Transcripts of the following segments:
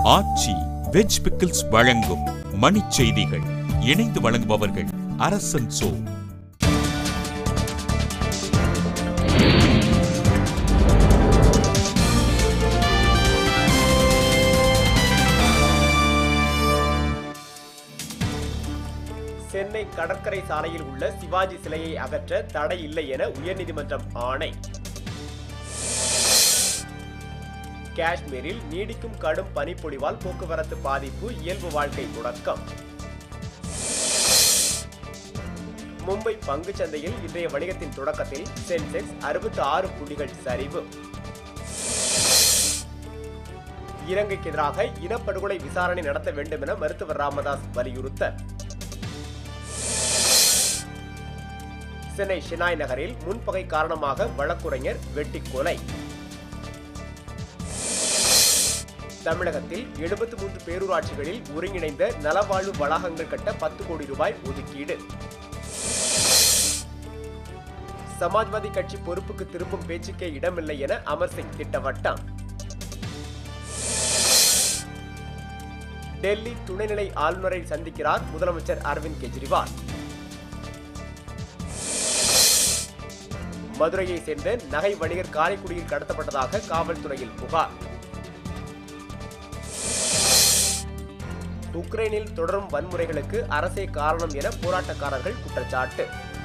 ஆச்சி veg pickles வழங்கும் மணிச் செய்திகள் இணைந்து வழங்குபவர்கள் அரசன் சோ சென்னை கடற்கரை சாலையில் உள்ள சிவாஜி சிலையை அகற்ற தடை இல்லை என உயர்நீதிமன்றம் ஆணை காஷ்மீரில் நீடிக்கும் கடும் பனிப்பொழிவால் போக்குவரத்து பாதிப்பு இயல்பு வாழ்க்கை முடக்கம் மும்பை பங்குச் சந்தையில் இன்றைய வணிகத்தின் தொடக்கத்தில் சென்செக்ஸ் அறுபத்தி ஆறு புள்ளிகள் சரிவு இலங்கைக்கு எதிராக இனப்படுகொலை விசாரணை நடத்த வேண்டும் என மருத்துவர் ராமதாஸ் வலியுறுத்தல் சென்னை ஷினாய் நகரில் முன்பகை காரணமாக வழக்குரைஞர் வெட்டி கொலை தமிழகத்தில் எழுபத்தி மூன்று பேரூராட்சிகளில் ஒருங்கிணைந்த நலவாழ்வு வளாகங்கள் கட்ட பத்து கோடி ரூபாய் ஒதுக்கீடு சமாஜ்வாதி கட்சி பொறுப்புக்கு திரும்பும் பேச்சுக்கே இடமில்லை என அமர் சிங் திட்டவட்டம் டெல்லி துணைநிலை ஆளுநரை சந்திக்கிறார் முதலமைச்சர் அரவிந்த் கெஜ்ரிவால் மதுரையை சேர்ந்த நகை வணிகர் காரைக்குடியில் கடத்தப்பட்டதாக காவல்துறையில் புகார் உக்ரைனில் தொடரும் வன்முறைகளுக்கு அரசே காரணம் என போராட்டக்காரர்கள் குற்றச்சாட்டு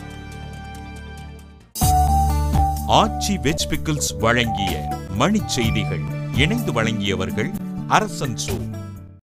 ஆச்சி வெஜ் பிக்கிள்ஸ் வழங்கிய மணிச் செய்திகள் இணைந்து வழங்கியவர்கள் அரசன் சோ